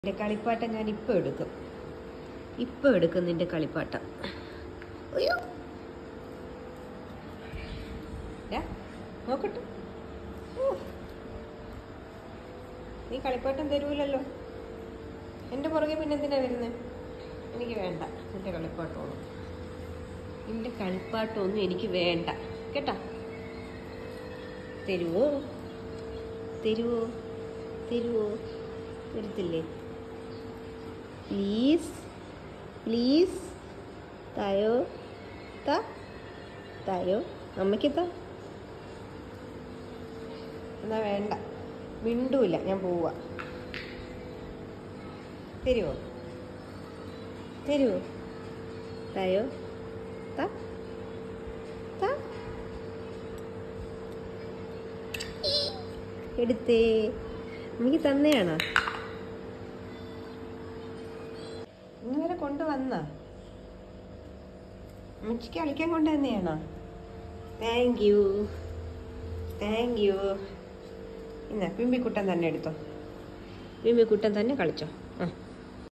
നിന്റെ കളിപ്പാട്ടം ഞാൻ ഇപ്പം എടുക്കും ഇപ്പം എടുക്കും നിന്റെ കളിപ്പാട്ടം അയ്യോ ദാ, നോക്കട്ടെ ഓ. നീ കളിപ്പാട്ടം തരൂലല്ലോ എൻ്റെ പുറകെ പിന്നെ എന്തിനാ വരുന്നത് എനിക്ക് വേണ്ട നിന്റെ കളിപ്പാട്ടമൊന്നും നിന്റെ കളിപ്പാട്ടമൊന്നും എനിക്ക് വേണ്ട കേട്ടാ തരുവോ തരുവോ തരുവോ തരത്തില്ലേ പ്ലീസ് പ്ലീസ് തായോ താ തായോ അമ്മയ്ക്ക് താ എന്നാ വേണ്ട മിണ്ടൂല ഞാൻ പോവാ തരുവോ തരുവോ തായോ താ താ എടുത്തേ അമ്മയ്ക്ക് തന്നെയാണോ ഇന്നുവരെ കൊണ്ടുവന്ന അമ്മച്ചിക്ക് കളിക്കാൻ കൊണ്ടുവന്നെയാണോ താങ്ക് യു താങ്ക് യു ഇന്ന പിമ്പിക്കുട്ടൻ തന്നെ എടുത്തോ പിമ്പിക്കുട്ടൻ തന്നെ കളിച്ചോ ആ